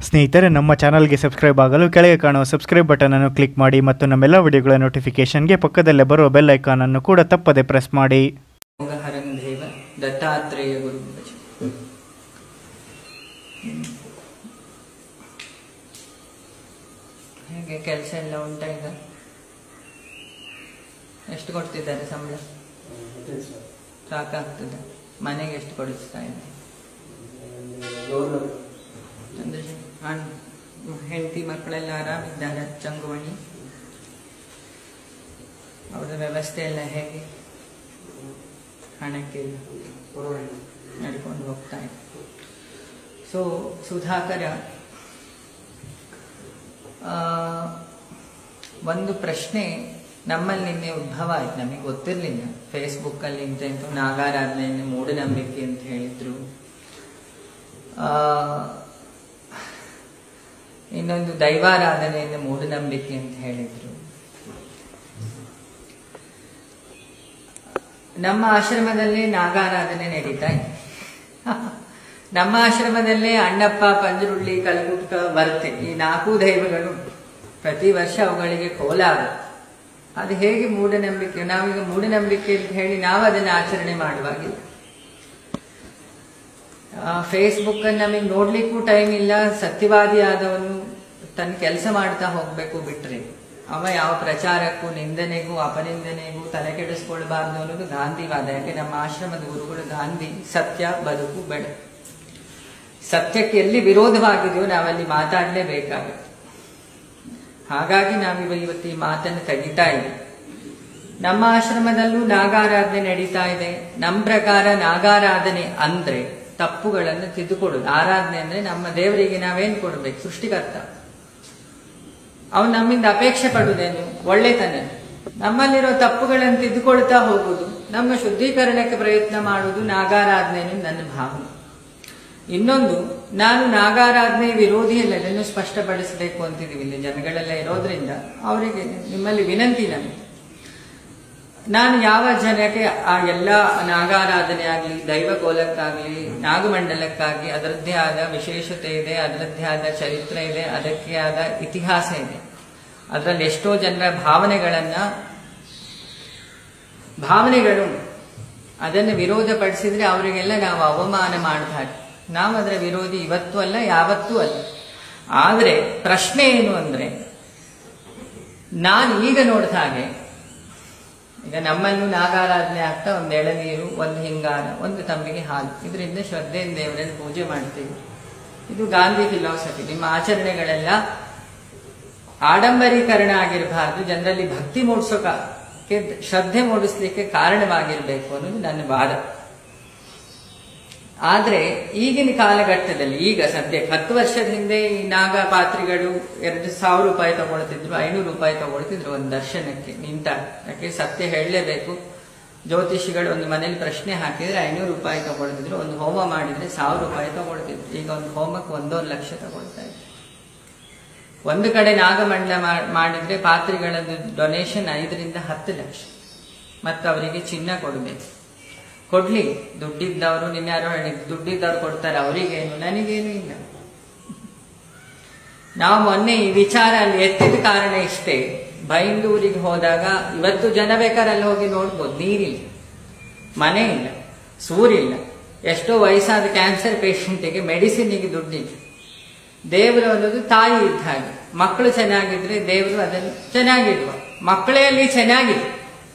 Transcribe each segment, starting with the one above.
ಸ್ನೇಹಿತರೆ ನಮ್ಮ ಚಾನಲ್ಗೆ ಸಬ್ಸ್ಕ್ರೈಬ್ ಆಗಲು ಕೆಳಗೆ ಕಾಣುವ ಸಬ್ಸ್ಕ್ರೈಬ್ ಬಟನ್ ಅನ್ನು ಕ್ಲಿಕ್ ಮಾಡಿ ಮತ್ತು ನಮ್ಮೆಲ್ಲ ವಿಡಿಯೋಗಳ ನೋಟಿಫಿಕೇಶನ್ಗೆ ಪಕ್ಕದಲ್ಲೇ ಬರುವ ಬೆಲ್ ಐಕಾನ್ ಅನ್ನು ಕೂಡ ತಪ್ಪದೆ ಪ್ರೆಸ್ ಮಾಡಿ ಯೋಗಹರಂ ದೇವ ದತ್ತಾತ್ರೇಯ ಗುರು ಭಜ. ಹೇಗೆ ಕೆಲಸ ಎಲ್ಲ ಉಂಟಾ ಈಗ ಎಷ್ಟು ಕೊಡ್ತಿದ್ದಾರೆ ಸಂಬಳ ಸಾಕಾಗ್ತದೆ ಮನೆಗೆ ಎಷ್ಟು ಕೊಡಿಸ್ತಾ ಇದ್ದಾರೆ ಅಂದ್ರೆ ಹಣ ಹೆಂಡತಿ ಮಕ್ಕಳೆಲ್ಲ ಆರಾಮಿದ್ದಾರೆ ಚಂಗುವಣಿ ಅವರ ವ್ಯವಸ್ಥೆ ಎಲ್ಲ ಹೇಗೆ ಹಣಕ್ಕೆಲ್ಲ ನಡ್ಕೊಂಡು ಹೋಗ್ತಾ ಇದೆ ಸೊ ಸುಧಾಕರ ಆ, ಒಂದು ಪ್ರಶ್ನೆ ನಮ್ಮಲ್ಲಿ ನಿನ್ನೆ ಉದ್ಭವ ಆಯ್ತು ನಮಗೆ ಗೊತ್ತಿರಲಿಲ್ಲ ಫೇಸ್ಬುಕ್ ಅಲ್ಲಿ ಇಂತ ಇಂತ ನಾಗಾರಾಧನೆ ಮೂಢನಂಬಿಕೆ ಅಂತ ಹೇಳಿದ್ರು ಆ, ಇನ್ನೊಂದು ದೈವಾರಾಧನೆಯಿಂದ ಮೂಢನಂಬಿಕೆ ಅಂತ ಹೇಳಿದ್ರು ನಮ್ಮ ಆಶ್ರಮದಲ್ಲೇ ನಾಗಾರಾಧನೆ ನಡೀತಾ ಇದೆ ನಮ್ಮ ಆಶ್ರಮದಲ್ಲೇ ಅಣ್ಣಪ್ಪ ಪಂಜರುಳ್ಳಿ ಕಲಗುಟ್ಕ ಬರ್ತೆ ಈ ನಾಲ್ಕು ದೈವಗಳು ಪ್ರತಿ ವರ್ಷ ಅವುಗಳಿಗೆ ಕೋಲಾರ ಅದು ಹೇಗೆ ಮೂಢನಂಬಿಕೆ ನಾವೀಗ ಮೂಢನಂಬಿಕೆ ಅಂತ ಹೇಳಿ ನಾವು ಅದನ್ನು ಆಚರಣೆ ಮಾಡುವಾಗಿಲ್ಲ ಫೇಸ್ಬುಕ್ ನಮಗೆ ನೋಡ್ಲಿಕ್ಕೂ ಟೈಮ್ ಇಲ್ಲ ಸತ್ಯವಾದಿ ಆದವನು ತನ್ನ ಕೆಲಸ ಮಾಡ್ತಾ ಹೋಗ್ಬೇಕು ಬಿಟ್ರೆ ಅವ ಯಾವ ಪ್ರಚಾರಕ್ಕೂ ನಿಂದನೆಗೂ ಅಪನಿಂದನೆಗೂ ತಲೆ ಕೆಡಿಸ್ಕೊಳ್ಬಾರ್ದು ಅನ್ನೋದು ಗಾಂಧಿವಾದ ಯಾಕೆ ನಮ್ಮ ಆಶ್ರಮದ ಗುರುಗಳು ಗಾಂಧಿ ಸತ್ಯ ಬದುಕು ಬೆಳೆ ಸತ್ಯಕ್ಕೆ ಎಲ್ಲಿ ವಿರೋಧವಾಗಿದೆಯೋ ನಾವಲ್ಲಿ ಮಾತಾಡಲೇಬೇಕಾಗುತ್ತೆ ಹಾಗಾಗಿ ನಾವಿವ ಇವತ್ತು ಈ ಮಾತನ್ನು ತೆಗಿತಾ ಇದ್ದೀವಿ ನಮ್ಮ ಆಶ್ರಮದಲ್ಲೂ ನಾಗಾರಾಧನೆ ನಡೀತಾ ಇದೆ ನಮ್ಮ ಪ್ರಕಾರ ನಾಗಾರಾಧನೆ ಅಂದ್ರೆ ತಪ್ಪುಗಳನ್ನು ತಿದ್ದುಕೊಡುದು ಆರಾಧನೆ ಅಂದ್ರೆ ನಮ್ಮ ದೇವರಿಗೆ ನಾವೇನ್ ಕೊಡ್ಬೇಕು ಸೃಷ್ಟಿಕರ್ತ ಅವನು ನಮ್ಮಿಂದ ಅಪೇಕ್ಷೆ ಪಡುವುದೇನು ಒಳ್ಳೆತನ ನಮ್ಮಲ್ಲಿರೋ ತಪ್ಪುಗಳನ್ನು ತಿದ್ದುಕೊಳ್ತಾ ಹೋಗುದು ನಮ್ಮ ಶುದ್ಧೀಕರಣಕ್ಕೆ ಪ್ರಯತ್ನ ಮಾಡುವುದು ನಾಗಾರಾಧನೆ ಅನ್ನೋದು ನನ್ನ ಭಾವನೆ ಇನ್ನೊಂದು ನಾನು ನಾಗಾರಾಧನೆ ವಿರೋಧಿ ಅಲ್ಲ ಇದನ್ನು ಸ್ಪಷ್ಟಪಡಿಸಬೇಕು ಅಂತಿದೀವಿ ಇಲ್ಲಿ ಜನಗಳೆಲ್ಲ ಇರೋದ್ರಿಂದ ಅವರಿಗೆ ನಿಮ್ಮಲ್ಲಿ ವಿನಂತಿ ನಮಗೆ ನಾನು ಯಾವ ಜನಕ್ಕೆ ಆ ಎಲ್ಲ ನಾಗಾರಾಧನೆ ಆಗಲಿ ದೈವ ಕೋಲಕ್ಕಾಗಲಿ ನಾಗಮಂಡಲಕ್ಕಾಗಿ ಅದರದ್ದೇ ಆದ ವಿಶೇಷತೆ ಇದೆ ಅದರದ್ದೇ ಆದ ಚರಿತ್ರೆ ಇದೆ ಅದಕ್ಕೆ ಆದ ಇತಿಹಾಸ ಇದೆ ಅದರಲ್ಲಿ ಎಷ್ಟೋ ಜನರ ಭಾವನೆಗಳನ್ನ ಭಾವನೆಗಳು ಅದನ್ನು ವಿರೋಧಪಡಿಸಿದ್ರೆ ಅವರಿಗೆಲ್ಲ ನಾವು ಅವಮಾನ ಮಾಡಬಾರ್ದು ನಾವು ಅದರ ವಿರೋಧಿ ಇವತ್ತು ಅಲ್ಲ ಯಾವತ್ತೂ ಅಲ್ಲ ಆದರೆ ಪ್ರಶ್ನೆ ಏನು ಅಂದ್ರೆ ನಾನು ಈಗ ನೋಡಿದ ಹಾಗೆ ಈಗ ನಮ್ಮಲ್ಲೂ ನಾಗಾರಾಧನೆ ಆಗ್ತಾ ಒಂದು ಎಳನೀರು ಒಂದು ಹಿಂಗಾರ ಒಂದು ತಂಬಿಗೆ ಹಾಲು ಇದರಿಂದ ಶ್ರದ್ಧೆಯಿಂದ ದೇವರನ್ನು ಪೂಜೆ ಮಾಡ್ತೀವಿ ಇದು ಗಾಂಧಿ ಫಿಲಾಸಫಿ ನಿಮ್ಮ ಆಚರಣೆಗಳೆಲ್ಲ ಆಡಂಬರೀಕರಣ ಆಗಿರಬಾರ್ದು ಜನರಲ್ಲಿ ಭಕ್ತಿ ಮೂಡಿಸೋಕೆ ಶ್ರದ್ಧೆ ಮೂಡಿಸ್ಲಿಕ್ಕೆ ಕಾರಣವಾಗಿರ್ಬೇಕು ಅನ್ನೋದು ನನ್ನ ವಾದ ಆದ್ರೆ ಈಗಿನ ಕಾಲಘಟ್ಟದಲ್ಲಿ ಈಗ ಸದ್ಯಕ್ಕೆ ಹತ್ತು ವರ್ಷದ ಹಿಂದೆ ಈ ನಾಗ ಪಾತ್ರಿಗಳು ಎರಡು ಸಾವಿರ ರೂಪಾಯಿ ತಗೊಳ್ತಿದ್ರು ಐನೂರು ರೂಪಾಯಿ ತಗೊಳ್ತಿದ್ರು ಒಂದು ದರ್ಶನಕ್ಕೆ ನಿಂತ ಯಾಕೆ ಸತ್ಯ ಹೇಳಲೇಬೇಕು ಜ್ಯೋತಿಷಿಗಳು ಒಂದು ಮನೇಲಿ ಪ್ರಶ್ನೆ ಹಾಕಿದ್ರೆ ಐನೂರು ರೂಪಾಯಿ ತಗೊಳ್ತಿದ್ರು ಒಂದು ಹೋಮ ಮಾಡಿದ್ರೆ ಸಾವಿರ ರೂಪಾಯಿ ತಗೊಳ್ತಿದ್ರು ಈಗ ಒಂದು ಹೋಮಕ್ಕೆ ಒಂದೊಂದು ಲಕ್ಷ ತಗೊಳ್ತಾ ಇದ್ರು ಒಂದು ಕಡೆ ನಾಗಮಂಡಲ ಮಾ- ಮಾಡಿದ್ರೆ ಪಾತ್ರಿಗಳದ್ದು ಡೊನೇಷನ್ ಐದರಿಂದ ಹತ್ತು ಲಕ್ಷ ಮತ್ತು ಅವರಿಗೆ ಚಿನ್ನ ಕೊಡಬೇಕು ಕೊಡ್ಲಿ ದುಡ್ಡಿದ್ದವರು ನಿನ್ನೆ ಯಾರೋ ಹೇಳಿದ್ರು ದುಡ್ಡಿದ್ದವ್ರು ಕೊಡ್ತಾರೆ ಅವರಿಗೇನು ನನಗೇನು ಇಲ್ಲ ನಾವು ಮೊನ್ನೆ ಈ ವಿಚಾರ ಅಲ್ಲಿ ಎತ್ತಿದ ಕಾರಣ ಇಷ್ಟೇ ಬೈಂದೂರಿಗೆ ಹೋದಾಗ ಇವತ್ತು ಜನ ಬೇಕಾದ್ರೆ ಅಲ್ಲಿ ಹೋಗಿ ನೋಡ್ಬೋದು ನೀರಿಲ್ಲ ಮನೆ ಇಲ್ಲ ಸೂರಿಲ್ಲ ಎಷ್ಟೋ ವಯಸ್ಸಾದ ಕ್ಯಾನ್ಸರ್ ಪೇಷಂಟಿಗೆ ಮೆಡಿಸಿನ್ಗೆ ದುಡ್ಡಿಲ್ಲ ದೇವರು ಅನ್ನೋದು ತಾಯಿ ಇದ್ದ ಹಾಗೆ ಮಕ್ಕಳು ಚೆನ್ನಾಗಿದ್ರೆ ದೇವರು ಅದನ್ನು ಚೆನ್ನಾಗಿಡುವ ಮಕ್ಕಳೇ ಅಲ್ಲಿ ಚೆನ್ನಾಗಿದೆ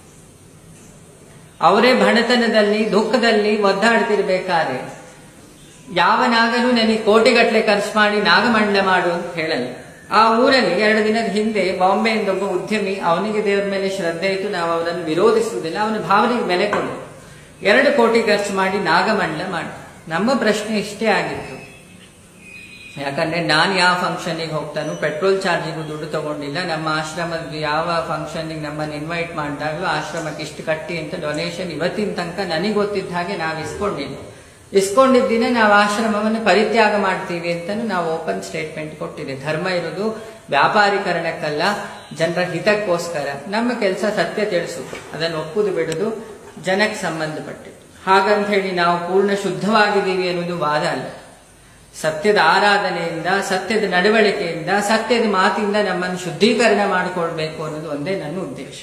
ಅವರೇ ಬಣತನದಲ್ಲಿ ದುಃಖದಲ್ಲಿ ಒದ್ದಾಡ್ತಿರ್ಬೇಕಾದ್ರೆ ಯಾವ ನಾಗನೂ ನನಗೆ ಕೋಟಿಗಟ್ಟಲೆ ಖರ್ಚು ಮಾಡಿ ನಾಗಮಂಡಲ ಮಾಡು ಅಂತ ಹೇಳಲ್ಲ ಆ ಊರಲ್ಲಿ ಎರಡು ದಿನದ ಹಿಂದೆ ಬಾಂಬೆಯಿಂದ ಒಬ್ಬ ಉದ್ಯಮಿ ಅವನಿಗೆ ದೇವರ ಮೇಲೆ ಶ್ರದ್ಧೆ ಇತ್ತು ನಾವು ಅವರನ್ನು ವಿರೋಧಿಸುವುದಿಲ್ಲ ಅವನ ಭಾವನೆಗೆ ಬೆಲೆ ಕೊಡು ಎರಡು ಕೋಟಿ ಖರ್ಚು ಮಾಡಿ ನಾಗಮಂಡಲ ಮಾಡಿ ನಮ್ಮ ಪ್ರಶ್ನೆ ಇಷ್ಟೇ ಆಗಿತ್ತು ಯಾಕಂದ್ರೆ ನಾನು ಯಾವ ಫಂಕ್ಷನ್ಗೆ ಹೋಗ್ತಾನು ಪೆಟ್ರೋಲ್ ಚಾರ್ಜಿಗೂ ದುಡ್ಡು ತಗೊಂಡಿಲ್ಲ ನಮ್ಮ ಆಶ್ರಮದ ಯಾವ ಫಂಕ್ಷನ್ಗೆ ನಮ್ಮನ್ನು ಇನ್ವೈಟ್ ಮಾಡಿದಾಗಲೂ ಆಶ್ರಮಕ್ಕೆ ಇಷ್ಟು ಕಟ್ಟಿ ಅಂತ ಡೊನೇಷನ್ ಇವತ್ತಿನ ತನಕ ನನಗೆ ಗೊತ್ತಿದ್ದ ಹಾಗೆ ನಾವು ಇಸ್ಕೊಂಡಿಲ್ಲ ಇಸ್ಕೊಂಡಿದ್ದಿನ ನಾವು ಆಶ್ರಮವನ್ನು ಪರಿತ್ಯಾಗ ಮಾಡ್ತೀವಿ ಅಂತಾನು ನಾವು ಓಪನ್ ಸ್ಟೇಟ್ಮೆಂಟ್ ಕೊಟ್ಟಿದೆ ಧರ್ಮ ಇರೋದು ವ್ಯಾಪಾರೀಕರಣಕ್ಕಲ್ಲ ಜನರ ಹಿತಕ್ಕೋಸ್ಕರ ನಮ್ಮ ಕೆಲಸ ಸತ್ಯ ತಿಳಿಸುದು ಅದನ್ನು ಒಪ್ಪುದು ಬಿಡುದು ಜನಕ್ಕೆ ಸಂಬಂಧಪಟ್ಟಿದ್ದು ಹಾಗಂತ ಹೇಳಿ ನಾವು ಪೂರ್ಣ ಶುದ್ಧವಾಗಿದ್ದೀವಿ ಅನ್ನೋದು ವಾದ ಅಲ್ಲ ಸತ್ಯದ ಆರಾಧನೆಯಿಂದ ಸತ್ಯದ ನಡವಳಿಕೆಯಿಂದ ಸತ್ಯದ ಮಾತಿಂದ ನಮ್ಮನ್ನು ಶುದ್ಧೀಕರಣ ಮಾಡಿಕೊಳ್ಬೇಕು ಅನ್ನೋದು ಒಂದೇ ನನ್ನ ಉದ್ದೇಶ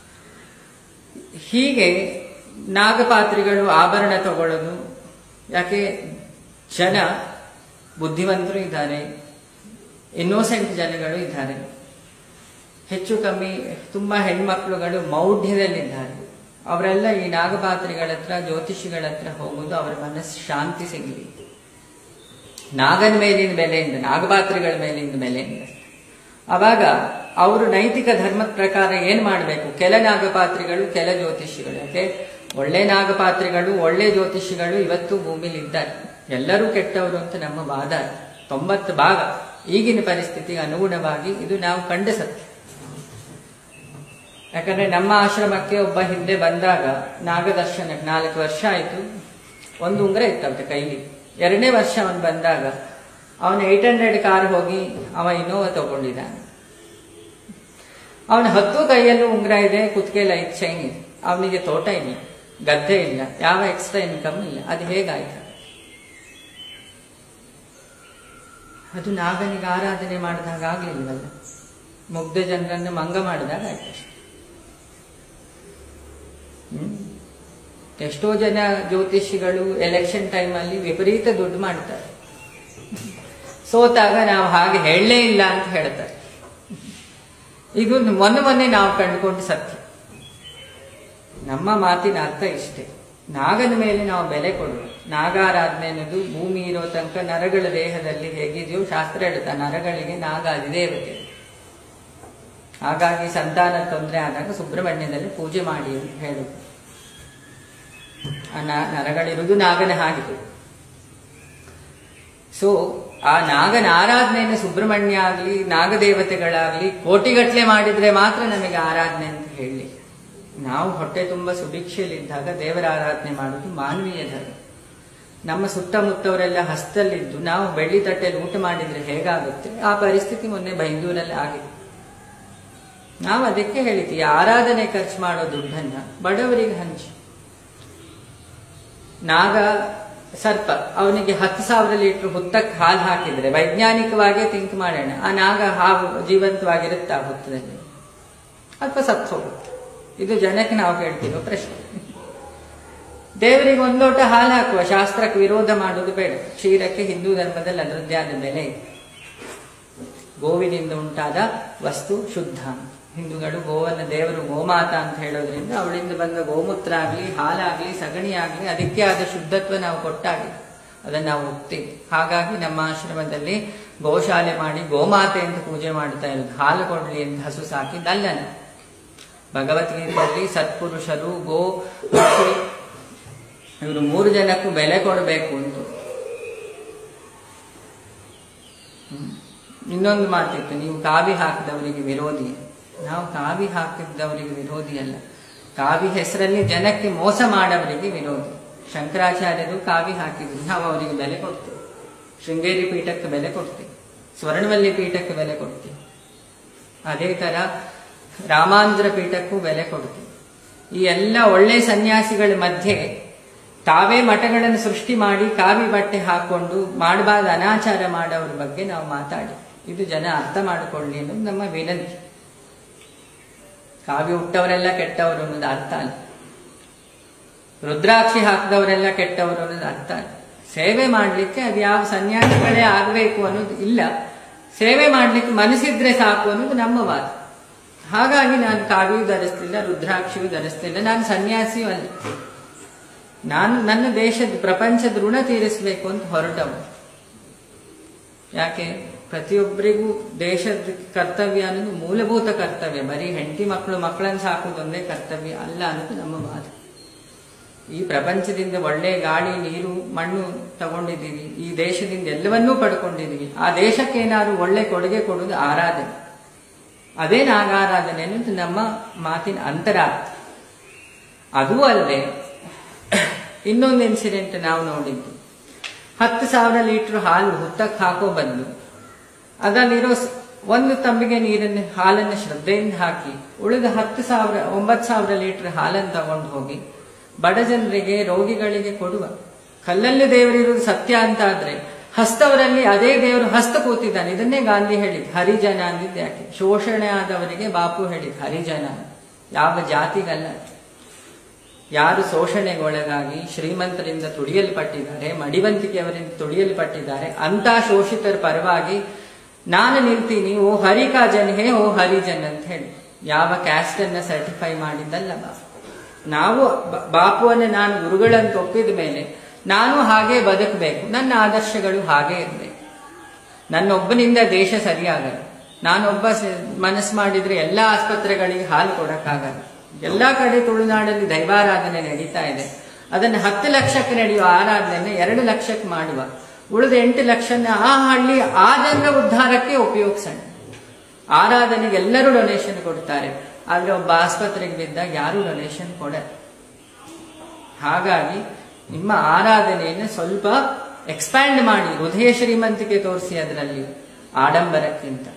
ಹೀಗೆ ನಾಗಪಾತ್ರಿಗಳು ಆಭರಣ ತಗೊಳ್ಳೋದು ಯಾಕೆ ಜನ ಬುದ್ಧಿವಂತರು ಇದ್ದಾರೆ ಇನ್ನೋಸೆಂಟ್ ಜನಗಳು ಇದ್ದಾರೆ ಹೆಚ್ಚು ಕಮ್ಮಿ ತುಂಬಾ ಹೆಣ್ಮಕ್ಳುಗಳು ಮೌಢ್ಯದಲ್ಲಿದ್ದಾರೆ ಅವರೆಲ್ಲ ಈ ನಾಗಪಾತ್ರಿಗಳ ಹತ್ರ ಜ್ಯೋತಿಷಿಗಳ ಹತ್ರ ಹೋಗುದು ಅವರ ಮನಸ್ಸು ಶಾಂತಿ ಸಿಗಲಿ ನಾಗನ ಮೇಲಿನ ಬೆಲೆಯಿಂದ ನಾಗಪಾತ್ರಿಗಳ ಮೇಲಿನ ಬೆಲೆಯಿಂದ ಅವಾಗ ಅವರು ನೈತಿಕ ಧರ್ಮದ ಪ್ರಕಾರ ಏನ್ ಮಾಡಬೇಕು ಕೆಲ ನಾಗಪಾತ್ರಿಗಳು ಕೆಲ ಜ್ಯೋತಿಷಿಗಳು ಯಾಕೆ ಒಳ್ಳೆ ನಾಗಪಾತ್ರಿಗಳು ಒಳ್ಳೆ ಜ್ಯೋತಿಷಿಗಳು ಇವತ್ತು ಭೂಮಿಲಿ ಇದ್ದಾರೆ ಎಲ್ಲರೂ ಕೆಟ್ಟವರು ಅಂತ ನಮ್ಮ ವಾದ ತೊಂಬತ್ತು ಭಾಗ ಈಗಿನ ಪರಿಸ್ಥಿತಿಗೆ ಅನುಗುಣವಾಗಿ ಇದು ನಾವು ಕಂಡ ಸತ್ಯ ಯಾಕಂದ್ರೆ ನಮ್ಮ ಆಶ್ರಮಕ್ಕೆ ಒಬ್ಬ ಹಿಂದೆ ಬಂದಾಗ ನಾಗದರ್ಶನಕ್ಕೆ ನಾಲ್ಕು ವರ್ಷ ಆಯ್ತು ಒಂದು ಉಂಗ್ರ ಇತ್ತಂತೆ ಕೈಲಿ ಎರಡನೇ ವರ್ಷ ಅವನು ಬಂದಾಗ ಅವನು ಏಟ್ ಹಂಡ್ರೆಡ್ ಕಾರ್ ಹೋಗಿ ಅವ ಇನ್ನೋವಾ ತಗೊಂಡಿದ್ದಾನೆ ಅವನ ಹತ್ತು ಕೈಯಲ್ಲೂ ಉಂಗ್ರ ಇದೆ ಕುತ್ತಿಗೆಯಲ್ಲಿ ಐದು ಚೈನ್ ಇದೆ ಅವನಿಗೆ ತೋಟ ಇಲ್ಲ ಗದ್ದೆ ಇಲ್ಲ ಯಾವ ಎಕ್ಸ್ಟ್ರಾ ಇನ್ಕಮ್ ಇಲ್ಲ ಅದು ಹೇಗಾಯ್ತು ಅದು ನಾಗನಿಗೆ ಆರಾಧನೆ ಮಾಡಿದಾಗ ಆಗ್ಲಿಲ್ವಲ್ಲ ಮುಗ್ಧ ಜನರನ್ನು ಮಂಗ ಮಾಡಿದಾಗ ಆಯ್ತು ಅಷ್ಟೆ. ಹ್ಮ್. ಎಷ್ಟೋ ಜನ ಜ್ಯೋತಿಷಿಗಳು ಎಲೆಕ್ಷನ್ ಟೈಮಲ್ಲಿ ವಿಪರೀತ ದುಡ್ಡು ಮಾಡ್ತಾರೆ ಸೋತಾಗ ನಾವು ಹಾಗೆ ಹೇಳಲೇ ಇಲ್ಲ ಅಂತ ಹೇಳ್ತಾರೆ ಇದು ಮೊನ್ನೆ ಮೊನ್ನೆ ನಾವು ಕಂಡುಕೊಂಡು ಸತ್ಯ ನಮ್ಮ ಮಾತಿನ ಅರ್ಥ ಇಷ್ಟೇ ನಾಗನ ಮೇಲೆ ನಾವು ಬೆಲೆ ಕೊಡುವ ನಾಗಾರಾಧನೆ ಅನ್ನೋದು ಭೂಮಿ ಇರೋ ತನಕ ನರಗಳ ದೇಹದಲ್ಲಿ ಹೇಗಿದೆಯೋ ಶಾಸ್ತ್ರ ಹೇಳುತ್ತಾ ನರಗಳಿಗೆ ನಾಗ ಅಧಿದೇವತೆ ಹಾಗಾಗಿ ಸಂತಾನ ತೊಂದರೆ ಆದಾಗ ಸುಬ್ರಹ್ಮಣ್ಯದಲ್ಲಿ ಪೂಜೆ ಮಾಡಿ ಅಂತ ಹೇಳುದು ಆ ನ- ನರಗಳಿರುವುದು ನಾಗನ ಹಾಗೆ ಸೊ ಆ ನಾಗನ ಆರಾಧನೆಯನ್ನು ಸುಬ್ರಹ್ಮಣ್ಯ ಆಗ್ಲಿ ನಾಗದೇವತೆಗಳಾಗ್ಲಿ ಕೋಟಿಗಟ್ಲೆ ಮಾಡಿದ್ರೆ ಮಾತ್ರ ನಮಗೆ ಆರಾಧನೆ ಅಂತ ಹೇಳಿ ನಾವು ಹೊಟ್ಟೆ ತುಂಬ ಸುಭಿಕ್ಷೆಯಲ್ಲಿದ್ದಾಗ ದೇವರ ಆರಾಧನೆ ಮಾಡುವುದು ಮಾನವೀಯ ಧರ್ಮ ನಮ್ಮ ಸುತ್ತಮುತ್ತವರೆಲ್ಲ ಹಸ್ತಲ್ಲಿದ್ದು ನಾವು ಬೆಳ್ಳಿ ತಟ್ಟೆಯಲ್ಲಿ ಊಟ ಮಾಡಿದ್ರೆ ಹೇಗಾಗುತ್ತೆ ಆ ಪರಿಸ್ಥಿತಿ ಮೊನ್ನೆ ಬೈಂದೂರಲ್ಲಿ ಆಗಿದೆ ನಾವು ಅದಕ್ಕೆ ಹೇಳಿದ್ದೀವಿ ಆರಾಧನೆ ಖರ್ಚು ಮಾಡೋ ದುಡ್ಡನ್ನ ಬಡವರಿಗೆ ಹಂಚಿ ನಾಗ ಸರ್ಪ ಅವನಿಗೆ ಹತ್ತು ಸಾವಿರ ಲೀಟರ್ ಹುತ್ತಕ್ಕೆ ಹಾಲು ಹಾಕಿದ್ರೆ ವೈಜ್ಞಾನಿಕವಾಗೇ ಥಿಂಕ್ ಮಾಡೋಣ ಆ ನಾಗ ಹಾವು ಜೀವಂತವಾಗಿರುತ್ತೆ ಆ ಹುತ್ತದಲ್ಲಿ ಅಥವಾ ಸತ್ತು ಹೋಗುತ್ತೆ ಇದು ಜನಕ್ಕೆ ನಾವು ಕೇಳ್ತೀವೋ ಪ್ರಶ್ನೆ ದೇವರಿಗೆ ಒಂದು ಲೋಟ ಹಾಲು ಹಾಕುವ ಶಾಸ್ತ್ರಕ್ಕೆ ವಿರೋಧ ಮಾಡೋದು ಬೇಡ ಕ್ಷೀರಕ್ಕೆ ಹಿಂದೂ ಧರ್ಮದಲ್ಲಿ ಅದರದ್ದೇ ಆದ ಬೆಲೆ ಇದೆ ಗೋವಿನಿಂದ ಉಂಟಾದ ವಸ್ತು ಶುದ್ಧ ಅಂತ. ಹಿಂದೂಗಳು ಗೋವನ್ನ ದೇವರು ಗೋಮಾತ ಅಂತ ಹೇಳೋದ್ರಿಂದ ಅವಳಿಂದ ಬಂದ ಗೋಮೂತ್ರ ಆಗ್ಲಿ ಹಾಲಾಗ್ಲಿ ಸಗಣಿ ಆಗ್ಲಿ ಅದಕ್ಕೆ ಆದ ಶುದ್ಧತ್ವ ನಾವು ಕೊಟ್ಟಾಗಿ ಅದನ್ನ ನಾವು ಒಪ್ತೀವಿ ಹಾಗಾಗಿ ನಮ್ಮ ಆಶ್ರಮದಲ್ಲಿ ಗೋಶಾಲೆ ಮಾಡಿ ಗೋಮಾತೆ ಅಂತ ಪೂಜೆ ಮಾಡ್ತಾ ಇರೋದು ಹಾಲು ಕೊಡ್ಲಿ ಅಂತ ಹಸು ಸಾಕಿದ್ದಲ್ಲ ನಾವು. ಭಗವದ್ಗೀತೆಯಲ್ಲಿ ಸತ್ಪುರುಷರು ಗೋ ಮತ್ತು ಇವರು ಮೂರು ಜನಕ್ಕೂ ಬೆಲೆ ಕೊಡಬೇಕು ಅಂತ ಹ್ಮ್. ಇನ್ನೊಂದು ಮಾತಿತ್ತು ನೀವು ಕಾವಿ ಹಾಕಿದವರಿಗೆ ವಿರೋಧಿ ನಾವು ಕಾವಿ ಹಾಕಿದವರಿಗೆ ವಿರೋಧಿ ಅಲ್ಲ ಕಾವಿ ಹೆಸರಲ್ಲಿ ಜನಕ್ಕೆ ಮೋಸ ಮಾಡವರಿಗೆ ವಿರೋಧಿ ಶಂಕರಾಚಾರ್ಯರು ಕಾವಿ ಹಾಕಿದ್ರು ನಾವು ಅವರಿಗೆ ಬೆಲೆ ಕೊಡ್ತೇವೆ ಶೃಂಗೇರಿ ಪೀಠಕ್ಕೆ ಬೆಲೆ ಕೊಡ್ತೇವೆ ಸ್ವರ್ಣವಲ್ಲಿ ಪೀಠಕ್ಕೆ ಬೆಲೆ ಕೊಡ್ತೇವೆ ಅದೇ ತರ ರಾಮಾಂಧ್ರ ಪೀಠಕ್ಕೂ ಬೆಲೆ ಕೊಡ್ತೀವಿ ಈ ಎಲ್ಲ ಒಳ್ಳೆ ಸನ್ಯಾಸಿಗಳ ಮಧ್ಯೆ ತಾವೇ ಮಠಗಳನ್ನು ಸೃಷ್ಟಿ ಮಾಡಿ ಕಾವಿ ಬಟ್ಟೆ ಹಾಕೊಂಡು ಮಾಡಬಾರ್ದು ಅನಾಚಾರ ಮಾಡೋರ ಬಗ್ಗೆ ನಾವು ಮಾತಾಡಿ ಇದು ಜನ ಅರ್ಥ ಮಾಡಿಕೊಳ್ಳಿ ಅನ್ನೋದು ನಮ್ಮ ವಿನಂತಿ ಕಾವಿ ಹುಟ್ಟವರೆಲ್ಲ ಕೆಟ್ಟವರು ಅನ್ನೋದು ಅರ್ಥ ಅಲ್ಲ ರುದ್ರಾಕ್ಷಿ ಹಾಕಿದವರೆಲ್ಲ ಕೆಟ್ಟವರು ಅನ್ನೋದು ಅರ್ಥ ಅಲ್ಲ ಸೇವೆ ಮಾಡ್ಲಿಕ್ಕೆ ಅದು ಯಾವ ಸನ್ಯಾಸಿಗಳೇ ಆಗ್ಬೇಕು ಅನ್ನೋದು ಇಲ್ಲ ಸೇವೆ ಮಾಡ್ಲಿಕ್ಕೆ ಮನಸ್ಸಿದ್ರೆ ಸಾಕು ಅನ್ನೋದು ನಮ್ಮ ವಾದ ಹಾಗಾಗಿ ನಾನು ಕಾವಿಯೂ ಧರಿಸ್ತಿಲ್ಲ ರುದ್ರಾಕ್ಷಿಯೂ ಧರಿಸ್ತಿಲ್ಲ ನಾನು ಸನ್ಯಾಸಿಯೂ ಅಲ್ಲ ನಾನು ನನ್ನ ದೇಶದ ಪ್ರಪಂಚದ ಋಣ ತೀರಿಸಬೇಕು ಅಂತ ಹೊರಟವ ಯಾಕೆ ಪ್ರತಿಯೊಬ್ಬರಿಗೂ ದೇಶದ ಕರ್ತವ್ಯ ಅನ್ನೋದು ಮೂಲಭೂತ ಕರ್ತವ್ಯ ಬರೀ ಹೆಂಡತಿ ಮಕ್ಕಳು ಮಕ್ಕಳನ್ನು ಸಾಕೋದು ಒಂದೇ ಕರ್ತವ್ಯ ಅಲ್ಲ ಅನ್ನೋದು ನಮ್ಮ ವಾದ ಈ ಪ್ರಪಂಚದಿಂದ ಒಳ್ಳೆ ಗಾಳಿ ನೀರು ಮಣ್ಣು ತಗೊಂಡಿದ್ದೀವಿ ಈ ದೇಶದಿಂದ ಎಲ್ಲವನ್ನೂ ಪಡ್ಕೊಂಡಿದ್ದೀವಿ ಆ ದೇಶಕ್ಕೆ ಏನಾದ್ರು ಒಳ್ಳೆ ಕೊಡುಗೆ ಕೊಡುವುದು ಆರಾಧನೆ ಅದೇ ನಾಗಾರಾಧನೆ ಅನ್ನೋದು ನಮ್ಮ ಮಾತಿನ ಅಂತರಾರ್ಥ ಅದೂ ಅಲ್ಲದೆ ಇನ್ನೊಂದು ಇನ್ಸಿಡೆಂಟ್ ನಾವು ನೋಡಿದ್ದು ಹತ್ತು ಸಾವಿರ ಲೀಟರ್ ಹಾಲು ಹುತ್ತಕ್ಕೆ ಹಾಕೋ ಬದಲು ಅದರಲ್ಲಿರೋ ಸ್- ಒಂದು ತಂಬಿಗೆ ನೀರನ್ನು ಹಾಲನ್ನು ಶ್ರದ್ಧೆಯಿಂದ ಹಾಕಿ ಉಳಿದ ಹತ್ತು ಸಾವಿರ ಒಂಬತ್ತು ಸಾವಿರ ಲೀಟರ್ ಹಾಲನ್ನು ತಗೊಂಡು ಹೋಗಿ ಬಡ ಜನರಿಗೆ ರೋಗಿಗಳಿಗೆ ಕೊಡುವ ಕಲ್ಲಲ್ಲಿ ದೇವರಿರುವುದು ಸತ್ಯ ಅಂತ ಆದ್ರೆ ಹಸ್ತವರಲ್ಲಿ ಅದೇ ದೇವರು ಹಸ್ತ ಕೂತಿದ್ದಾನೆ ಇದನ್ನೇ ಗಾಂಧಿ ಹೇಳಿದ್ ಹರಿಜನ ಅಂದಿದ್ದು ಯಾಕೆ ಶೋಷಣೆ ಆದವರಿಗೆ ಬಾಪು ಹೇಳಿದ್ ಹರಿಜನ ಯಾವ ಜಾತಿಗಲ್ಲ ಯಾರು ಶೋಷಣೆಗೊಳಗಾಗಿ ಶ್ರೀಮಂತರಿಂದ ತುಡಿಯಲ್ಪಟ್ಟಿದ್ದಾರೆ ಮಡಿವಂತಿಕೆಯವರಿಂದ ತುಡಿಯಲ್ಪಟ್ಟಿದ್ದಾರೆ ಅಂತ ಶೋಷಿತರ ಪರವಾಗಿ ನಾನು ನಿಲ್ತೀನಿ ಓ ಹರಿಕಾ ಜನ್ ಹೇ ಓ ಹರಿಜನ್ ಅಂತ ಹೇಳಿ ಯಾವ ಕ್ಯಾಸ್ಟ್ ಅನ್ನ ಸರ್ಟಿಫೈ ಮಾಡಿದ್ದಲ್ಲ ಬಾಪು ನಾವು ಬ- ಬಾಪುವನ್ನು ನಾನು ಗುರುಗಳಂತ ಒಪ್ಪಿದ ಮೇಲೆ ನಾನು ಹಾಗೆ ಬದುಕಬೇಕು ನನ್ನ ಆದರ್ಶಗಳು ಹಾಗೆ ಇರಬೇಕು ನನ್ನೊಬ್ಬನಿಂದ ದೇಶ ಸರಿಯಾಗಲ್ಲ ನಾನೊಬ್ಬ ಸ- ಮನಸ್ಸು ಮಾಡಿದ್ರೆ ಎಲ್ಲಾ ಆಸ್ಪತ್ರೆಗಳಿಗೆ ಹಾಲು ಕೊಡಕ್ಕಾಗಲ್ಲ ಎಲ್ಲಾ ಕಡೆ ತುಳುನಾಡಲ್ಲಿ ದೈವಾರಾಧನೆ ನಡೀತಾ ಇದೆ ಅದನ್ನು ಹತ್ತು ಲಕ್ಷಕ್ಕೆ ನಡೆಯುವ ಆರಾಧನೆ ಎರಡು ಲಕ್ಷಕ್ಕೆ ಮಾಡುವ ಉಳಿದ ಎಂಟು ಲಕ್ಷನ ಆ ಹಳ್ಳಿ ಆ ಜನರ ಉದ್ಧಾರಕ್ಕೆ ಉಪಯೋಗಿಸೋಣ ಆರಾಧನೆಗೆ ಎಲ್ಲರೂ ಡೊನೇಷನ್ ಕೊಡ್ತಾರೆ ಆದ್ರೆ ಒಬ್ಬ ಆಸ್ಪತ್ರೆಗೆ ಬಿದ್ದಾಗ ಯಾರು ಡೊನೇಷನ್ ಕೊಡಲ್ಲ ಹಾಗಾಗಿ ನಿಮ್ಮ ಆರಾಧನೆಯನ್ನು ಸ್ವಲ್ಪ ಎಕ್ಸ್ಪ್ಯಾಂಡ್ ಮಾಡಿ ಹೃದಯ ಶ್ರೀಮಂತಿಕೆ ತೋರಿಸಿ ಅದರಲ್ಲಿ ಆಡಂಬರಕ್ಕಿಂತ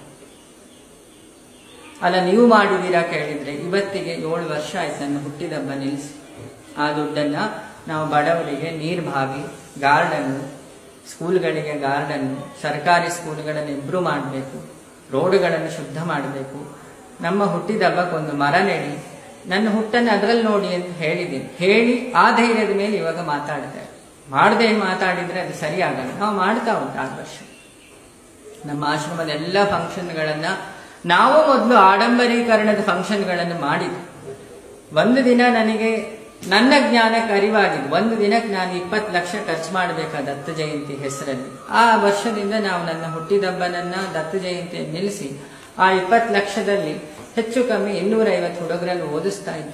ಅಲ್ಲ ನೀವು ಮಾಡಿದೀರಾ ಕೇಳಿದ್ರೆ ಇವತ್ತಿಗೆ ಏಳು ವರ್ಷ ಆಯ್ತು ನನ್ನ ಹುಟ್ಟಿದಬ್ಬ ನಿಲ್ಲಿಸಿ ಆ ದುಡ್ಡನ್ನ ನಾವು ಬಡವರಿಗೆ ನೀರ್ಬಾವಿ ಗಾರ್ಡನ್ನು ಸ್ಕೂಲ್ಗಳಿಗೆ ಗಾರ್ಡನ್ನು ಸರ್ಕಾರಿ ಸ್ಕೂಲ್ಗಳನ್ನು ಇಂಪ್ರೂವ್ ಮಾಡಬೇಕು ರೋಡ್ಗಳನ್ನು ಶುದ್ಧ ಮಾಡಬೇಕು ನಮ್ಮ ಹುಟ್ಟಿದಬ್ಬಕ್ಕೊಂದು ಮರ ನೆಡಿ ನನ್ನ ಹುಟ್ಟನ್ನು ಅದರಲ್ಲಿ ನೋಡಿ ಅಂತ ಹೇಳಿದ್ದೀನಿ ಹೇಳಿ ಆ ಧೈರ್ಯದ ಮೇಲೆ ಇವಾಗ ಮಾತಾಡ್ತಾರೆ ಮಾಡದೆ ಮಾತಾಡಿದ್ರೆ ಅದು ಸರಿಯಾಗಲ್ಲ ನಾವು ಮಾಡ್ತಾ ಉಂಟು ಆ ವರ್ಷ ನಮ್ಮ ಆಶ್ರಮದ ಎಲ್ಲ ಫಂಕ್ಷನ್ಗಳನ್ನ ನಾವು ಮೊದಲು ಆಡಂಬರೀಕರಣದ ಫಂಕ್ಷನ್ಗಳನ್ನು ಮಾಡಿದ್ವಿ ಒಂದು ದಿನ ನನಗೆ ನನ್ನ ಜ್ಞಾನಕ್ಕೆ ಅರಿವಾಗಿದ್ದು ಒಂದು ದಿನಕ್ಕೆ ನಾನು ಇಪ್ಪತ್ತು ಲಕ್ಷ ಖರ್ಚು ಮಾಡಬೇಕಾದ ದತ್ತ ಜಯಂತಿ ಹೆಸರಲ್ಲಿ ಆ ವರ್ಷದಿಂದ ನಾವು ನನ್ನ ಹುಟ್ಟಿದಬ್ಬನನ್ನ ದತ್ತ ಜಯಂತಿ ನಿಲ್ಲಿಸಿ ಆ ಇಪ್ಪತ್ತು ಲಕ್ಷದಲ್ಲಿ ಹೆಚ್ಚು ಕಮ್ಮಿ ಇನ್ನೂರೈವತ್ತು ಹುಡುಗರನ್ನು ಓದಿಸ್ತಾ ಇದ್ವಿ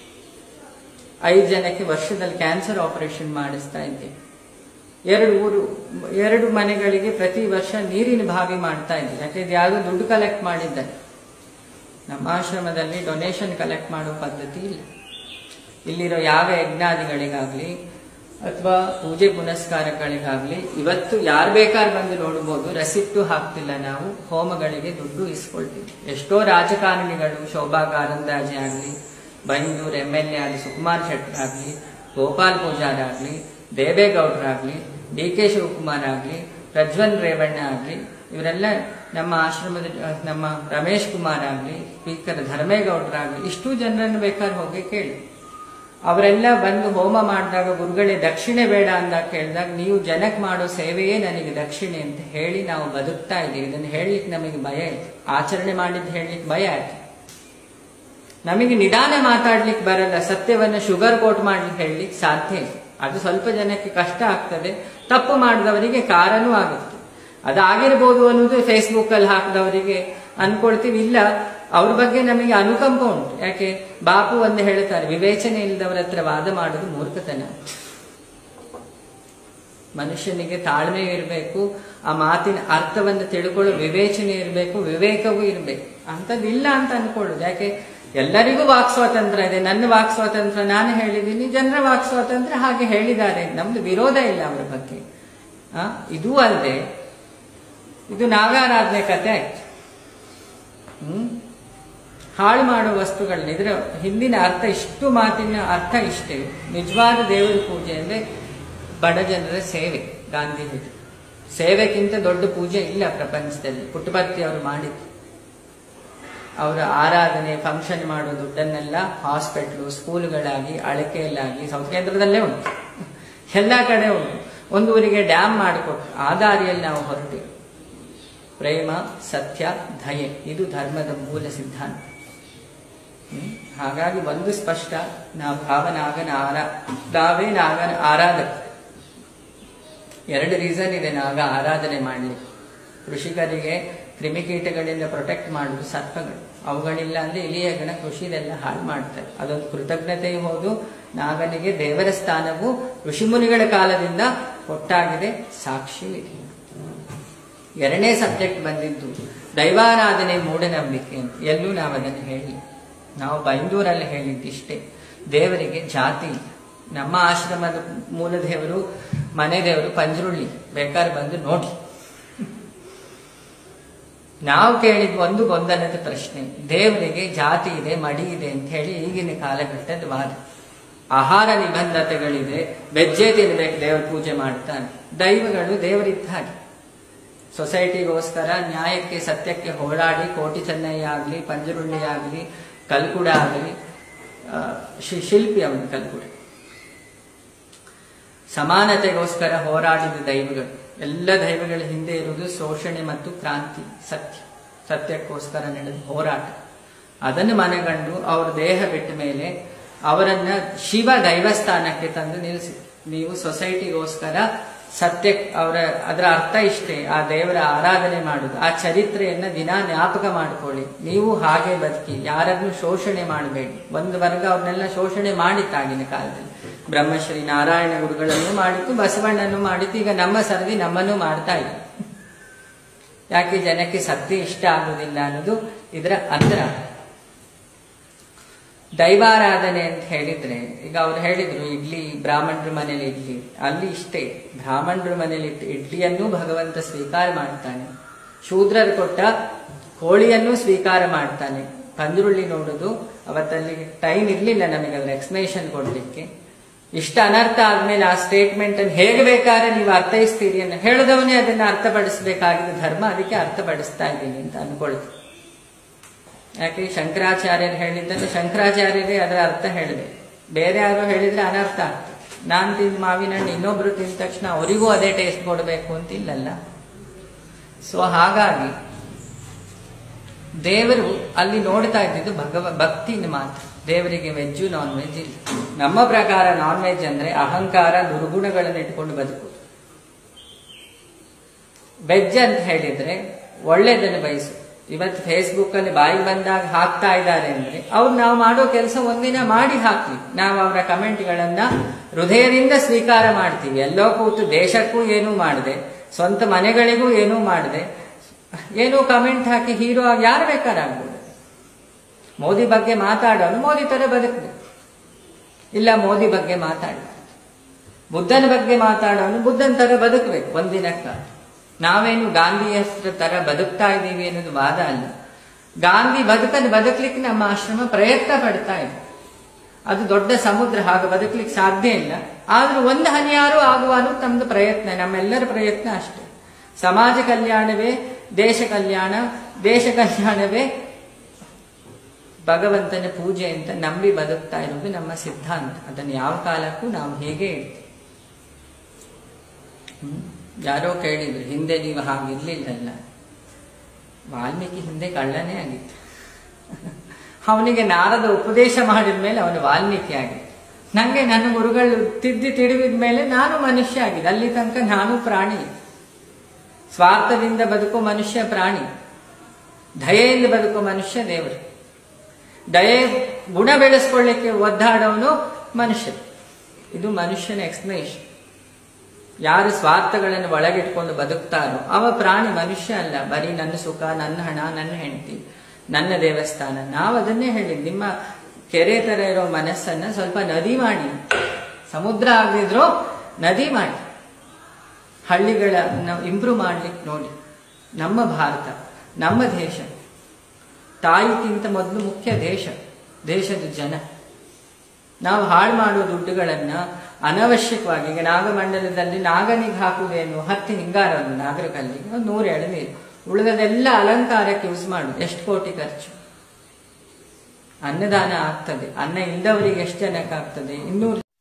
ಐದು ಜನಕ್ಕೆ ವರ್ಷದಲ್ಲಿ ಕ್ಯಾನ್ಸರ್ ಆಪರೇಷನ್ ಮಾಡಿಸ್ತಾ ಇದ್ದೆ ಎರಡು ಊರು ಎರಡು ಮನೆಗಳಿಗೆ ಪ್ರತಿ ವರ್ಷ ನೀರಿನ ಬಾವಿ ಮಾಡ್ತಾ ಇದ್ದೆ ಯಾಕೆ ಇದು ಯಾವುದು ದುಡ್ಡು ಕಲೆಕ್ಟ್ ಮಾಡಿದ್ದಾರೆ ನಮ್ಮ ಆಶ್ರಮದಲ್ಲಿ ಡೊನೇಷನ್ ಕಲೆಕ್ಟ್ ಮಾಡೋ ಪದ್ಧತಿ ಇಲ್ಲ ಇಲ್ಲಿರೋ ಯಾವ ಯಜ್ಞಾದಿಗಳಿಗಾಗ್ಲಿ ಅಥವಾ ಪೂಜೆ ಪುನಸ್ಕಾರಗಳಿಗಾಗ್ಲಿ ಇವತ್ತು ಯಾರು ಬೇಕಾದ್ರೆ ಬಂದು ನೋಡ್ಬೋದು ರಸಿಪ್ಟು ಹಾಕ್ತಿಲ್ಲ ನಾವು ಹೋಮಗಳಿಗೆ ದುಡ್ಡು ಇಸ್ಕೊಳ್ತೀವಿ ಎಷ್ಟೋ ರಾಜಕಾರಣಿಗಳು ಶೋಭಾ ಕಾರಂದಾಜೆ ಆಗ್ಲಿ ಬೈಂದೂರ್ ಎಂ ಎಲ್ ಎ ಆಗಲಿ ಸುಕುಮಾರ್ ಶೆಟ್ಟರ್ ಆಗ್ಲಿ ಗೋಪಾಲ್ ಪೂಜಾರ್ ಆಗ್ಲಿ ದೇವೇಗೌಡರಾಗ್ಲಿ ಡಿ ಕೆ ಶಿವಕುಮಾರ್ ಆಗ್ಲಿ ಪ್ರಜ್ವಲ್ ರೇವಣ್ಣ ಆಗ್ಲಿ ಇವರೆಲ್ಲ ನಮ್ಮ ಆಶ್ರಮದ ನಮ್ಮ ರಮೇಶ್ ಕುಮಾರ್ ಆಗ್ಲಿ ಸ್ಪೀಕರ್ ಧರ್ಮೇಗೌಡರಾಗ್ಲಿ ಇಷ್ಟು ಜನರನ್ನು ಬೇಕಾದ್ರೆ ಹೋಗಿ ಕೇಳಿ ಅವರೆಲ್ಲ ಬಂದು ಹೋಮ ಮಾಡಿದಾಗ ಗುರುಗಳೇ ದಕ್ಷಿಣೆ ಬೇಡ ಅಂದಾಗ ಕೇಳಿದಾಗ ನೀವು ಜನಕ್ಕೆ ಮಾಡೋ ಸೇವೆಯೇ ನನಗೆ ದಕ್ಷಿಣೆ ಅಂತ ಹೇಳಿ ನಾವು ಬದುಕ್ತಾ ಇದ್ದೀವಿ ಇದನ್ನು ಹೇಳಲಿಕ್ಕೆ ನಮಗೆ ಭಯ ಆಯ್ತು ಆಚರಣೆ ಮಾಡಿದ್ದು ಹೇಳಲಿಕ್ಕೆ ಭಯ ಆಯ್ತು ನಮಗೆ ನಿಧಾನ ಮಾತಾಡ್ಲಿಕ್ಕೆ ಬರಲ್ಲ ಸತ್ಯವನ್ನು ಶುಗರ್ ಕೋಟ್ ಮಾಡ್ಲಿಕ್ಕೆ ಹೇಳಲಿಕ್ಕೆ ಸಾಧ್ಯ ಇಲ್ಲ ಅದು ಸ್ವಲ್ಪ ಜನಕ್ಕೆ ಕಷ್ಟ ಆಗ್ತದೆ ತಪ್ಪು ಮಾಡಿದವರಿಗೆ ಕಾರಣವೂ ಆಗುತ್ತೆ ಅದಾಗಿರ್ಬೋದು ಅನ್ನೋದು ಫೇಸ್ಬುಕ್ ಅಲ್ಲಿ ಹಾಕಿದವರಿಗೆ ಅನ್ಕೊಳ್ತೀವಿ ಇಲ್ಲ ಅವ್ರ ಬಗ್ಗೆ ನಮಗೆ ಅನುಕಂಪ ಉಂಟು ಯಾಕೆ ಬಾಪು ಒಂದು ಹೇಳ್ತಾರೆ ವಿವೇಚನೆ ಇಲ್ಲದವರ ಹತ್ರ ವಾದ ಮಾಡೋದು ಮೂರ್ಖತನ ಮನುಷ್ಯನಿಗೆ ತಾಳ್ಮೆ ಇರಬೇಕು ಆ ಮಾತಿನ ಅರ್ಥವನ್ನು ತಿಳ್ಕೊಳ್ಳೋ ವಿವೇಚನೆ ಇರಬೇಕು ವಿವೇಕವೂ ಇರಬೇಕು ಅಂಥದ್ದಿಲ್ಲ ಅಂತ ಅನ್ಕೊಳ್ಳೋದು ಯಾಕೆ ಎಲ್ಲರಿಗೂ ವಾಕ್ ಸ್ವಾತಂತ್ರ್ಯ ಇದೆ ನನ್ನ ವಾಕ್ ಸ್ವಾತಂತ್ರ್ಯ ನಾನು ಹೇಳಿದ್ದೀನಿ ಜನರ ವಾಕ್ ಸ್ವಾತಂತ್ರ್ಯ ಹಾಗೆ ಹೇಳಿದ್ದಾರೆ ನಮ್ದು ವಿರೋಧ ಇಲ್ಲ ಅವರ ಬಗ್ಗೆ ಆ ಇದೂ ಅಲ್ಲದೆ ಇದು ನಾಗಾರಾಧನೆ ಕತೆ ಆಯ್ತು ಹ್ಮ್ ಹಾಳು ಮಾಡುವ ವಸ್ತುಗಳನ್ನ ಇದರ ಹಿಂದಿನ ಅರ್ಥ ಇಷ್ಟು ಮಾತಿನ ಅರ್ಥ ಇಷ್ಟೇ ನಿಜವಾದ ದೇವರ ಪೂಜೆ ಅಂದ್ರೆ ಬಡ ಜನರ ಸೇವೆ ಗಾಂಧಿ ಹೇಳಿದ್ರು ಸೇವೆಗಿಂತ ದೊಡ್ಡ ಪೂಜೆ ಇಲ್ಲ ಪ್ರಪಂಚದಲ್ಲಿ ಪುಟ್ಟಪರ್ತಿ ಅವರು ಮಾಡಿದ್ದು ಅವರ ಆರಾಧನೆ ಫಂಕ್ಷನ್ ಮಾಡೋ ದುಡ್ಡನ್ನೆಲ್ಲ ಹಾಸ್ಪಿಟ್ಲು ಸ್ಕೂಲ್ಗಳಾಗಿ ಅಳಕೆಯಲ್ಲಾಗಿ ಸೌತ್ ಕೇಂದ್ರದಲ್ಲೇ ಉಂಟು ಎಲ್ಲ ಕಡೆ ಉಂಟು ಒಂದು ಊರಿಗೆ ಡ್ಯಾಮ್ ಮಾಡಿಕೊಟ್ಟು ಆ ದಾರಿಯಲ್ಲಿ ನಾವು ಹೊರಟಿವಿ ಪ್ರೇಮ ಸತ್ಯ ದಯೆ ಇದು ಧರ್ಮದ ಮೂಲ ಸಿದ್ಧಾಂತ ಹ್ಮ್? ಹಾಗಾಗಿ ಒಂದು ಸ್ಪಷ್ಟ ನಾವು ಭಾವನಾಗನ ಆರ ನಾವೇ ನಾಗನ ಆರಾಧಕ ಎರಡು ರೀಸನ್ ಇದೆ ನಾಗ ಆರಾಧನೆ ಮಾಡಲಿಕ್ಕೆ ಕೃಷಿಕರಿಗೆ ಕ್ರಿಮಿಕೀಟಗಳಿಂದ ಪ್ರೊಟೆಕ್ಟ್ ಮಾಡುವುದು ಸರ್ಪಗಳು ಅವುಗಳಿಲ್ಲ ಅಂದ್ರೆ ಇಲಿಯ ಗಣ ಕೃಷಿದೆಲ್ಲ ಹಾಳು ಮಾಡ್ತಾರೆ ಅದೊಂದು ಕೃತಜ್ಞತೆಯೂ ಹೌದು ನಾಗನಿಗೆ ದೇವರ ಸ್ಥಾನವು ಋಷಿಮುನಿಗಳ ಕಾಲದಿಂದ ಕೊಟ್ಟಾಗಿದೆ ಸಾಕ್ಷಿಯೂ ಇದೆ ಎರಡನೇ ಸಬ್ಜೆಕ್ಟ್ ಬಂದಿದ್ದು ದೈವಾರಾಧನೆ ಮೂಢನಂಬಿಕೆ ಅಂತ ಎಲ್ಲೂ ನಾವು ಅದನ್ನು ಹೇಳಿ ನಾವು ಬೈಂದೂರಲ್ಲಿ ಹೇಳಿದ್ದು ಇಷ್ಟೇ ದೇವರಿಗೆ ಜಾತಿ ಇಲ್ಲ. ನಮ್ಮ ಆಶ್ರಮದ ಮೂಲ ದೇವರು ಮನೆ ದೇವರು ಪಂಜರುಳ್ಳಿ ಬೇಕಾದ್ರೆ ಬಂದು ನೋಡಿ ನಾವು ಕೇಳಿದ ಒಂದು ಗೊಂದಲದ ಪ್ರಶ್ನೆ ದೇವರಿಗೆ ಜಾತಿ ಇದೆ ಮಡಿ ಇದೆ ಅಂತ ಹೇಳಿ ಈಗಿನ ಕಾಲಘಟ್ಟದ ವಾದ ಆಹಾರ ನಿಬಂಧತೆಗಳಿದೆ ವೆಜ್ಜೇ ತಿನ್ಬೇಕು ದೇವರ ಪೂಜೆ ಮಾಡ್ತಾನೆ ದೈವಗಳು ದೇವರಿದ್ದ ಹಾಗೆ ಸೊಸೈಟಿಗೋಸ್ಕರ ನ್ಯಾಯಕ್ಕೆ ಸತ್ಯಕ್ಕೆ ಹೋರಾಡಿ ಕೋಟಿ ಚೆನ್ನೈ ಆಗಲಿ ಪಂಜರುಳ್ಳಿ ಆಗಲಿ ಕಲ್ಕುಡ ಆಗಲಿ ಶಿಲ್ಪಿ ಅವನು ಕಲ್ಕುಡ ಸಮಾನತೆಗೋಸ್ಕರ ಹೋರಾಡಿದ ದೈವಗಳು ಎಲ್ಲ ದೈವಗಳ ಹಿಂದೆ ಇರುವುದು ಶೋಷಣೆ ಮತ್ತು ಕ್ರಾಂತಿ ಸತ್ಯ ಸತ್ಯಕ್ಕೋಸ್ಕರ ನಡೆದ ಹೋರಾಟ ಅದನ್ನು ಮನಗಂಡು ಅವ್ರ ದೇಹ ಬಿಟ್ಟ ಮೇಲೆ ಅವರನ್ನ ಶಿವ ದೈವಸ್ಥಾನಕ್ಕೆ ತಂದು ನಿಲ್ಲಿಸಿ ನೀವು ಸೊಸೈಟಿಗೋಸ್ಕರ ಸತ್ಯ ಅವರ ಅದರ ಅರ್ಥ ಇಷ್ಟೇ ಆ ದೇವರ ಆರಾಧನೆ ಮಾಡುದು ಆ ಚರಿತ್ರೆಯನ್ನ ದಿನ ಜ್ಞಾಪಕ ಮಾಡ್ಕೊಳ್ಳಿ ನೀವು ಹಾಗೆ ಬದುಕಿ ಯಾರನ್ನು ಶೋಷಣೆ ಮಾಡಬೇಡಿ ಒಂದು ವರ್ಗ ಅವ್ರನ್ನೆಲ್ಲ ಶೋಷಣೆ ಮಾಡಿತ್ತು ಆಗಿನ ಕಾಲದಲ್ಲಿ ಬ್ರಹ್ಮಶ್ರೀ ನಾರಾಯಣ ಗುರುಗಳನ್ನು ಮಾಡಿತ್ತು ಬಸವಣ್ಣನ್ನು ಮಾಡಿತ್ತು ಈಗ ನಮ್ಮ ಸರದಿ ನಮ್ಮನ್ನು ಮಾಡ್ತಾ ಇದೆ ಯಾಕೆ ಜನಕ್ಕೆ ಸತ್ಯ ಇಷ್ಟ ಆಗುದಿಲ್ಲ ಅನ್ನೋದು ಇದರ ಅಂತರ ದೈವಾರಾಧನೆ ಅಂತ ಹೇಳಿದ್ರೆ ಈಗ ಅವ್ರು ಹೇಳಿದ್ರು ಇಡ್ಲಿ ಬ್ರಾಹ್ಮಣರ ಮನೇಲಿ ಇಡ್ಲಿ ಅಲ್ಲಿ ಇಷ್ಟೇ ಬ್ರಾಹ್ಮಣರ ಮನೇಲಿ ಇಟ್ಟು ಇಡ್ಲಿಯನ್ನು ಭಗವಂತ ಸ್ವೀಕಾರ ಮಾಡ್ತಾನೆ ಶೂದ್ರರು ಕೊಟ್ಟ ಕೋಳಿಯನ್ನು ಸ್ವೀಕಾರ ಮಾಡ್ತಾನೆ ಪಂಜುರುಳ್ಳಿ ನೋಡುದು ಅವತ್ತಲ್ಲಿ ಟೈಮ್ ಇರ್ಲಿಲ್ಲ ನಮಗೆ ಅದ್ರ ಎಕ್ಸ್ಪ್ಲನೇಷನ್ ಕೊಡ್ಲಿಕ್ಕೆ ಇಷ್ಟ ಅನರ್ಥ ಆದ್ಮೇಲೆ ಆ ಸ್ಟೇಟ್ಮೆಂಟ್ ಅನ್ನು ಹೇಗೆ ಬೇಕಾದ್ರೆ ನೀವು ಅರ್ಥೈಸ್ತೀರಿ ಅಂತ ಹೇಳಿದವನೇ ಅದನ್ನ ಅರ್ಥಪಡಿಸಬೇಕಾಗಿದ್ದ ಧರ್ಮ ಅದಕ್ಕೆ ಅರ್ಥಪಡಿಸ್ತಾ ಇದ್ದೀನಿ ಅಂತ ಅನ್ಕೊಳ್ತೀನಿ ಯಾಕೆ ಶಂಕರಾಚಾರ್ಯರು ಹೇಳಿದ್ದನ್ನು ಶಂಕರಾಚಾರ್ಯರೇ ಅದರ ಅರ್ಥ ಹೇಳಿದೆ ಬೇರೆ ಯಾರು ಹೇಳಿದ್ರೆ ಅನರ್ಥ ಆಗ್ತದೆ ನಾನ್ ತಿಂದ ಮಾವಿನ ಹಣ್ಣು ಇನ್ನೊಬ್ರು ತಿಂದ ತಕ್ಷಣ ಅವರಿಗೂ ಅದೇ ಟೇಸ್ಟ್ ಕೊಡಬೇಕು ಅಂತಿಲ್ಲಲ್ಲ ಸೊ ಹಾಗಾಗಿ ದೇವರು ಅಲ್ಲಿ ನೋಡ್ತಾ ಇದ್ದಿದ್ದು ಭಗವ ಭಕ್ತಿನ ಮಾತ್ರ ದೇವರಿಗೆ ವೆಜ್ಜು ನಾನ್ ವೆಜ್ ಇಲ್ಲ ನಮ್ಮ ಪ್ರಕಾರ ನಾನ್ ವೆಜ್ ಅಂದ್ರೆ ಅಹಂಕಾರ ದುರ್ಗುಣಗಳನ್ನು ಇಟ್ಕೊಂಡು ಬದುಕುವುದು ವೆಜ್ ಅಂತ ಹೇಳಿದ್ರೆ ಒಳ್ಳೇದನ್ನು ಬಯಸು ಇವತ್ತು ಫೇಸ್ಬುಕ್ ಅಲ್ಲಿ ಬಾಯಿಗೆ ಬಂದಾಗ ಹಾಕ್ತಾ ಇದ್ದಾರೆ ಅಂದ್ರೆ ಅವ್ರು ನಾವು ಮಾಡೋ ಕೆಲಸ ಒಂದಿನ ಮಾಡಿ ಹಾಕ್ಲಿ ನಾವು ಅವರ ಕಮೆಂಟ್ಗಳನ್ನ ಹೃದಯದಿಂದ ಸ್ವೀಕಾರ ಮಾಡ್ತೀವಿ ಎಲ್ಲೋ ಕೂತು ದೇಶಕ್ಕೂ ಏನೂ ಮಾಡದೆ ಸ್ವಂತ ಮನೆಗಳಿಗೂ ಏನೂ ಮಾಡದೆ ಏನೋ ಕಮೆಂಟ್ ಹಾಕಿ ಹೀರೋ ಆಗಿ ಯಾರು ಬೇಕಾರಾಗ್ಬೋದು ಮೋದಿ ಬಗ್ಗೆ ಮಾತಾಡೋನು ಮೋದಿ ತರ ಬದುಕಬೇಕು ಇಲ್ಲ ಮೋದಿ ಬಗ್ಗೆ ಮಾತಾಡಬಾರ್ದು ಬುದ್ಧನ ಬಗ್ಗೆ ಮಾತಾಡೋನು ಬುದ್ಧನ ತರ ಬದುಕಬೇಕು ಒಂದಿನಕ್ಕ ನಾವೇನು ಗಾಂಧಿಯಸ್ತ್ರ ತರ ಬದುಕ್ತಾ ಇದ್ದೀವಿ ಅನ್ನೋದು ವಾದ ಅಲ್ಲ ಗಾಂಧಿ ಬದುಕನ್ನು ಬದುಕಲಿಕ್ಕೆ ನಮ್ಮ ಆಶ್ರಮ ಪ್ರಯತ್ನ ಪಡ್ತಾ ಇದೆ ಅದು ದೊಡ್ಡ ಸಮುದ್ರ ಹಾಗೆ ಬದುಕಲಿಕ್ಕೆ ಸಾಧ್ಯ ಇಲ್ಲ ಆದ್ರೂ ಒಂದು ಹನಿಯಾರು ಆಗುವ ಅನ್ನೋದು ನಮ್ದು ಪ್ರಯತ್ನ ನಮ್ಮೆಲ್ಲರ ಪ್ರಯತ್ನ ಅಷ್ಟೇ ಸಮಾಜ ಕಲ್ಯಾಣವೇ ದೇಶ ಕಲ್ಯಾಣ ದೇಶ ಕಲ್ಯಾಣವೇ ಭಗವಂತನ ಪೂಜೆ ಅಂತ ನಂಬಿ ಬದುಕ್ತಾ ಇರೋದು ನಮ್ಮ ಸಿದ್ಧಾಂತ ಅದನ್ನು ಯಾವ ಕಾಲಕ್ಕೂ ನಾವು ಹೇಗೆ ಇಡ್ತೀವಿ ಹ್ಮ್? ಯಾರೋ ಕೇಳಿದ್ರು ಹಿಂದೆ ನೀವು ಹಾಗಿರ್ಲಿಲ್ಲಲ್ಲ ವಾಲ್ಮೀಕಿ ಹಿಂದೆ ಕಳ್ಳನೇ ಆಗಿತ್ತು ಅವನಿಗೆ ನಾರದ ಉಪದೇಶ ಮಾಡಿದ ಮೇಲೆ ಅವನು ವಾಲ್ಮೀಕಿ ಆಗಿತ್ತು ನಂಗೆ ನನ್ನ ಗುರುಗಳು ತಿದ್ದಿ ತಿರುವಿದ ಮೇಲೆ ನಾನು ಮನುಷ್ಯ ಆಗಿದೆ ಅಲ್ಲಿ ತನಕ ನಾನು ಪ್ರಾಣಿ ಸ್ವಾರ್ಥದಿಂದ ಬದುಕೋ ಮನುಷ್ಯ ಪ್ರಾಣಿ ದಯೆಯಿಂದ ಬದುಕೋ ಮನುಷ್ಯ ದೇವರು ದಯೆ ಗುಣ ಬೆಳೆಸ್ಕೊಳ್ಳಿಕ್ಕೆ ಒದ್ದಾಡೋನು ಮನುಷ್ಯ ಇದು ಮನುಷ್ಯನ ಎಕ್ಸ್ಪ್ಲನೇಷನ್ ಯಾರು ಸ್ವಾರ್ಥಗಳನ್ನು ಒಳಗಿಟ್ಕೊಂಡು ಬದುಕ್ತಾರೋ ಅವ ಪ್ರಾಣಿ ಮನುಷ್ಯ ಅಲ್ಲ ಬರೀ ನನ್ನ ಸುಖ ನನ್ನ ಹಣ ನನ್ನ ಹೆಂಡತಿ ನನ್ನ ದೇವಸ್ಥಾನ ನಾವು ಅದನ್ನೇ ಹೇಳಿದ್ ನಿಮ್ಮ ಕೆರೆ ತರ ಇರೋ ಮನಸ್ಸನ್ನ ಸ್ವಲ್ಪ ನದಿ ಮಾಡಿ ಸಮುದ್ರ ಆಗದಿದ್ರು ನದಿ ಮಾಡಿ ಹಳ್ಳಿಗಳನ್ನ ಇಂಪ್ರೂವ್ ಮಾಡ್ಲಿಕ್ಕೆ ನೋಡಿ ನಮ್ಮ ಭಾರತ ನಮ್ಮ ದೇಶ ತಾಯಿಗಿಂತ ಮೊದಲು ಮುಖ್ಯ ದೇಶ ದೇಶದ ಜನ ನಾವು ಹಾಳು ಮಾಡುವ ದುಡ್ಡುಗಳನ್ನ ಅನವಶ್ಯಕವಾಗಿ ಈಗ ನಾಗಮಂಡಲದಲ್ಲಿ ನಾಗನಿಗೆ ಹಾಕುವುದೇನು ಹತ್ತಿ ಹಿಂಗಾರವನ್ನು ನಾಗರಕಲ್ಲಿಗೆ ಒಂದು ನೂರು ಎಳನೀರು ಉಳಿದದೆಲ್ಲ ಅಲಂಕಾರಕ್ಕೆ ಯೂಸ್ ಮಾಡುದು ಎಷ್ಟು ಕೋಟಿ ಖರ್ಚು ಅನ್ನದಾನ ಆಗ್ತದೆ ಅನ್ನ ಇಲ್ಲದವರಿಗೆ ಎಷ್ಟು ಜನಕ್ಕೆ ಆಗ್ತದೆ ಇನ್ನೂರು